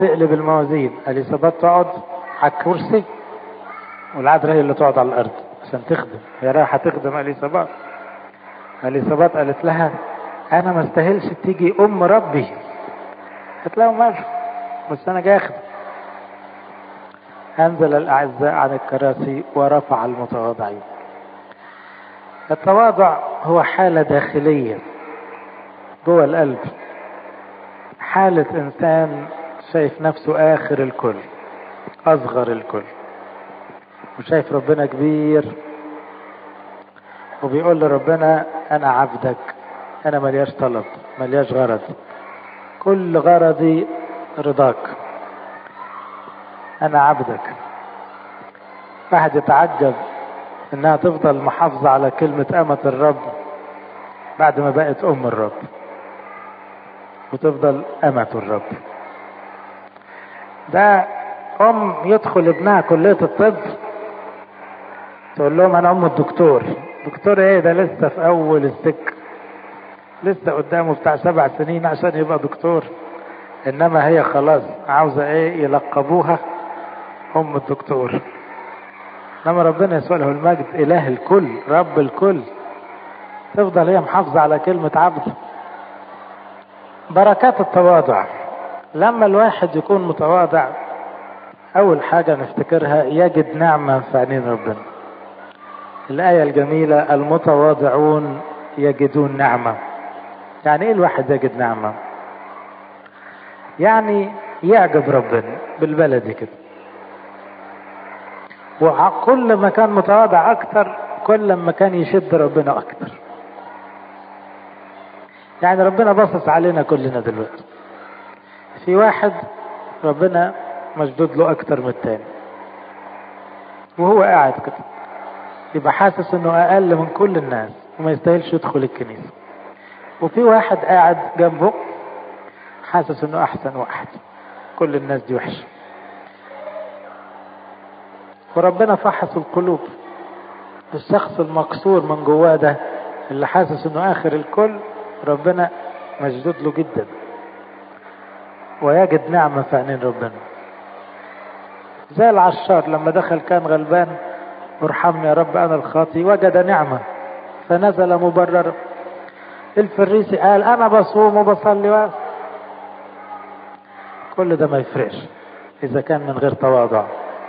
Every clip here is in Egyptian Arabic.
تقلب الموازين اليصابات تقعد على الكرسي والعذراء هي اللي تقعد على الارض عشان تخدم هي رايحه تخدم اليصابات اليصابات قالت لها انا ما استاهلش تيجي ام ربي قالت لها ماله بس انا جاي اخدم انزل الاعزاء عن الكراسي ورفع المتواضعين التواضع هو حاله داخليه جوه القلب حاله انسان شايف نفسه اخر الكل اصغر الكل وشايف ربنا كبير وبيقول لربنا انا عبدك انا ملياش طلب ملياش غرض كل غرضي رضاك انا عبدك واحد يتعجب انها تفضل محافظة على كلمة امة الرب بعد ما بقت ام الرب وتفضل امة الرب ده ام يدخل ابنها كلية الطب تقول لهم انا ام الدكتور دكتور ايه ده لسه في اول السكة لسه قدامه بتاع سبع سنين عشان يبقى دكتور انما هي خلاص عاوزة ايه يلقبوها ام الدكتور انما ربنا يسوع له المجد اله الكل رب الكل تفضل هي محافظة على كلمة عبد بركات التواضع لما الواحد يكون متواضع اول حاجة نفتكرها يجد نعمة في عينين ربنا الآية الجميلة المتواضعون يجدون نعمة يعني ايه الواحد يجد نعمة يعني يعجب ربنا بالبلدي كده وكل ما كان متواضع اكتر كل ما كان يشد ربنا اكتر يعني ربنا باصص علينا كلنا دلوقتي في واحد ربنا مشدود له اكتر من التاني وهو قاعد كده يبقى حاسس انه اقل من كل الناس وما يستاهلش يدخل الكنيسه وفي واحد قاعد جنبه حاسس انه احسن واحد كل الناس دي وحشه وربنا فحص القلوب الشخص المكسور من جواه ده اللي حاسس انه اخر الكل ربنا مشدود له جدا ويجد نعمة في عينين ربنا زي العشار لما دخل كان غلبان ارحمني يا رب انا الخاطي وجد نعمة فنزل مبررا الفريسي قال انا بصوم وبصلي كل ده ما يفرقش اذا كان من غير تواضع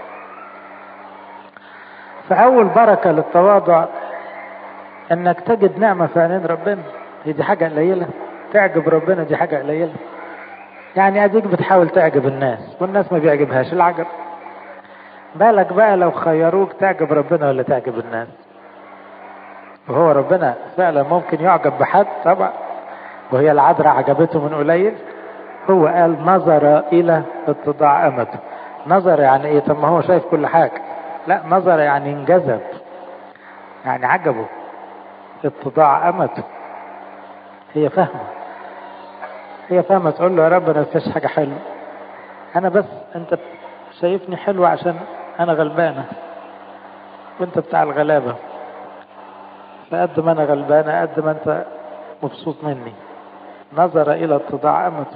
فاول بركة للتواضع انك تجد نعمة في عينين ربنا هي دي حاجة قليلة تعجب ربنا دي حاجة قليلة يعني اديك بتحاول تعجب الناس والناس ما بيعجبهاش العجب بالك بقى لو خيروك تعجب ربنا ولا تعجب الناس وهو ربنا فعلا ممكن يعجب بحد طبعا وهي العذراء عجبته من قليل هو قال نظر الى اتضاع امته نظر يعني ايه طب ما هو شايف كل حاجه لا نظر يعني انجذب يعني عجبه اتضاع امته هي فاهمه هي فاهمه تقول له يا رب انا ما فيش حاجه حلوه انا بس انت شايفني حلوه عشان انا غلبانه وانت بتاع الغلابه فقد ما انا غلبانه قد ما انت مبسوط مني نظر الى اتضاع امته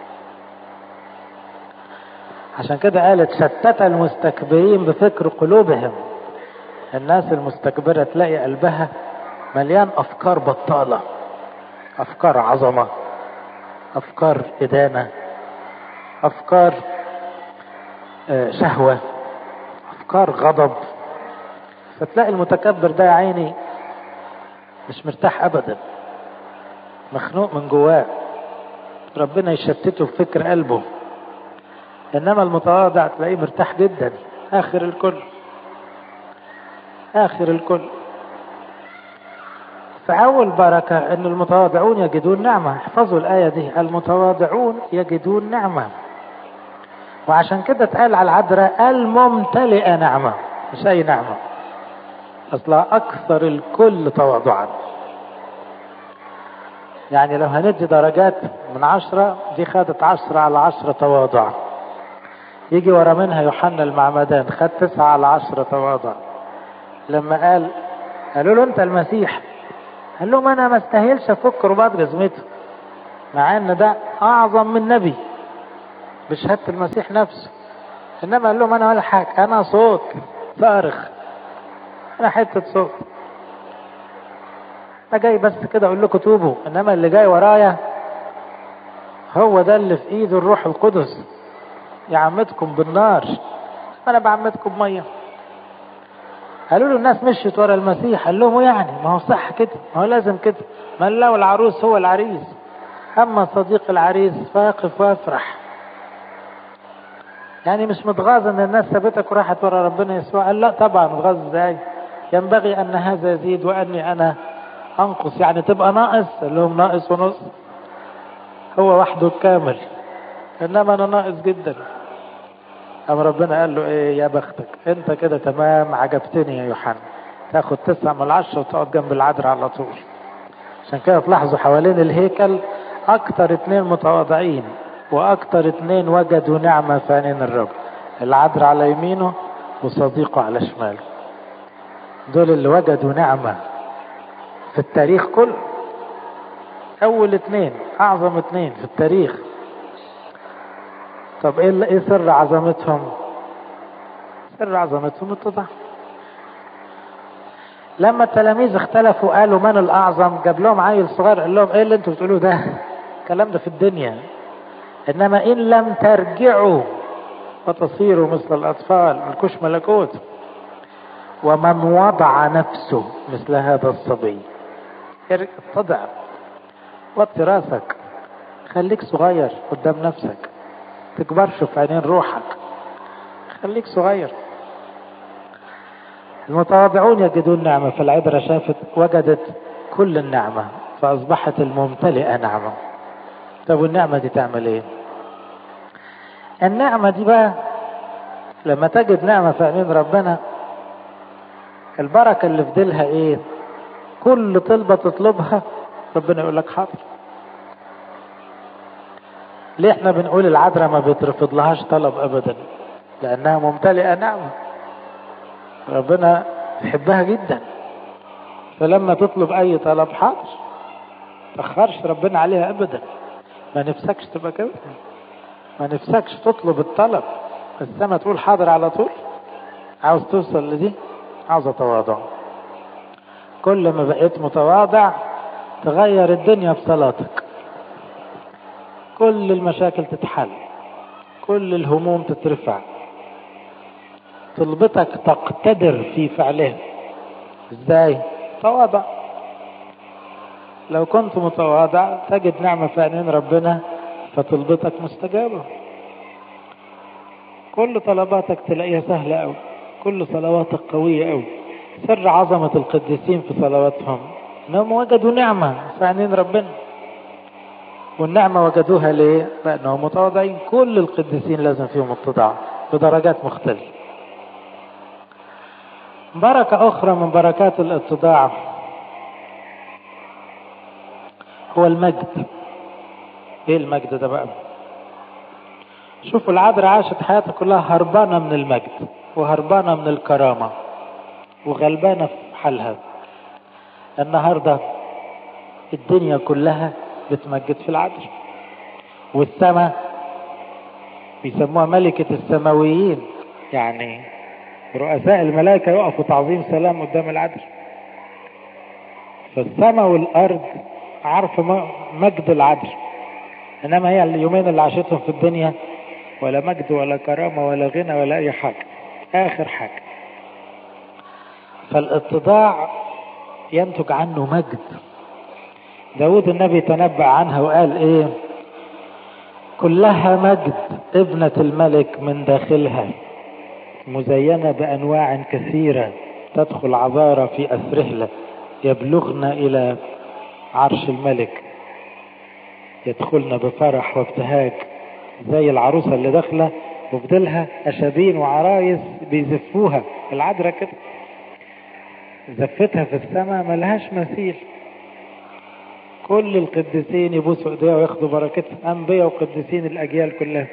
عشان كده قالت شتت المستكبرين بفكر قلوبهم الناس المستكبرة تلاقي قلبها مليان أفكار بطالة أفكار عظمة أفكار إدانة أفكار شهوة أفكار غضب فتلاقي المتكبر ده يا عيني مش مرتاح أبدا مخنوق من جواه ربنا يشتته في فكر قلبه انما المتواضع تلاقيه مرتاح جدا اخر الكل اخر الكل فاول بركة ان المتواضعون يجدون نعمة احفظوا الاية دي المتواضعون يجدون نعمة وعشان كده اتقال على العذراء الممتلئة نعمة مش اي نعمة اصلها اكثر الكل تواضعا يعني لو هندي درجات من عشرة دي خدت عشرة على عشرة تواضع يجي ورا منها يوحنا المعمدان خد تسعة على عشرة تواضع لما قال قالوا له انت المسيح قال لهم انا ما استاهلش افك رباط جزمته مع ان ده اعظم من نبي بشهادة المسيح نفسه إنما قال لهم أنا ولا حاجة أنا صوت صارخ أنا حتة صوت أنا جاي بس كده أقول لكم توبوا إنما اللي جاي ورايا هو ده اللي في إيده الروح القدس يعمدكم بالنار أنا بعمدكم بمية قالوا له الناس مشيت ورا المسيح قال لهم يعني ما هو صح كده ما هو لازم كده من لو العروس هو العريس أما صديق العريس فيقف ويفرح يعني مش متغاظ ان الناس سابتك وراحت ورا ربنا يسوع قال لا طبعا متغاظ ازاي ينبغي ان هذا يزيد واني انا انقص يعني تبقى ناقص قال لهم ناقص ونص هو وحده الكامل انما انا ناقص جدا قام ربنا قال له ايه يا بختك انت كده تمام عجبتني يا يوحنا تاخد تسعة من العشرة وتقعد جنب العذراء على طول عشان كده تلاحظوا حوالين الهيكل اكتر اتنين متواضعين واكتر اتنين وجدوا نعمة في عينين الرب العذراء على يمينه وصديقه على شماله دول اللي وجدوا نعمة في التاريخ كله اول اتنين اعظم اتنين في التاريخ طب ايه ايه سر عظمتهم سر عظمتهم التضاع لما التلاميذ اختلفوا قالوا من الاعظم جاب لهم عيل صغير قال لهم ايه اللي انتوا بتقولوه ده الكلام ده في الدنيا انما ان لم ترجعوا فتصيروا مثل الاطفال ملكوش ملكوت ومن وضع نفسه مثل هذا الصبي اتضع وطي راسك خليك صغير قدام نفسك تكبرش في عينين روحك خليك صغير المتواضعون يجدون نعمة فالعبرة شافت وجدت كل النعمة فأصبحت الممتلئة نعمة طب والنعمة دي تعمل ايه النعمة دي بقى لما تجد نعمة في عينين ربنا البركة اللي في ديلها ايه كل طلبة تطلبها ربنا يقول لك حاضر ليه احنا بنقول العذراء ما بيترفض لهاش طلب ابدا لانها ممتلئة نعمة ربنا يحبها جدا فلما تطلب اي طلب حاضر تأخرش ربنا عليها ابدا ما نفسكش تبقى كده ما نفسكش تطلب الطلب السما تقول حاضر على طول عاوز توصل لدي عاوز تواضع كل ما بقيت متواضع تغير الدنيا بصلاتك كل المشاكل تتحل كل الهموم تترفع طلبتك تقتدر في فعلها ازاي تواضع لو كنت متواضع تجد نعمة في عينين ربنا فطلبتك مستجابة كل طلباتك تلاقيها سهلة أوي كل صلواتك قوية أوي سر عظمة القديسين في صلواتهم انهم وجدوا نعمة في عينين ربنا والنعمة وجدوها ليه؟ لأنهم متواضعين كل القديسين لازم فيهم اتضاع بدرجات مختلفة بركة أخرى من بركات الاتضاع هو المجد ايه المجد ده بقى شوفوا العذراء عاشت حياتها كلها هربانة من المجد وهربانة من الكرامة وغلبانة في حالها النهاردة الدنيا كلها بتمجد في العذراء والسماء بيسموها ملكة السماويين يعني رؤساء الملائكة يقفوا تعظيم سلام قدام العذراء فالسماء والأرض عارفة مجد العذراء إنما هي اليومين اللي عاشتهم في الدنيا ولا مجد ولا كرامة ولا غنى ولا أي حاجة آخر حاجة فالاتضاع ينتج عنه مجد داود النبي تنبأ عنها وقال ايه كلها مجد ابنة الملك من داخلها مزينة بأنواع كثيرة تدخل عذارة في أسرهلة يبلغن إلى عرش الملك يدخلن بفرح وابتهاج زي العروسة اللي داخلة وفضلها أشابين وعرايس بيزفوها العذراء كده زفتها في السماء ملهاش مثيل كل القديسين يبوسوا ايديها وياخدوا بركتها انبياء وقديسين الاجيال كلها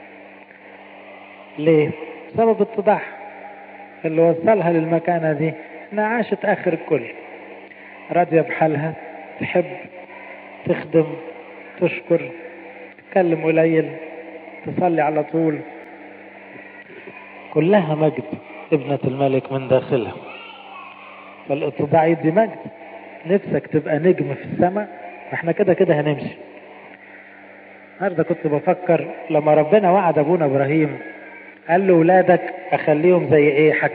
ليه سبب اتضاح اللي وصلها للمكانة دي انها عاشت اخر الكل راضية بحالها تحب تخدم تشكر تتكلم قليل تصلي على طول كلها مجد ابنة الملك من داخلها فالاتباع يدي مجد نفسك تبقى نجم في السماء احنا كده كده هنمشي النهارده كنت بفكر لما ربنا وعد ابونا ابراهيم قال له ولادك اخليهم زي ايه حاجتين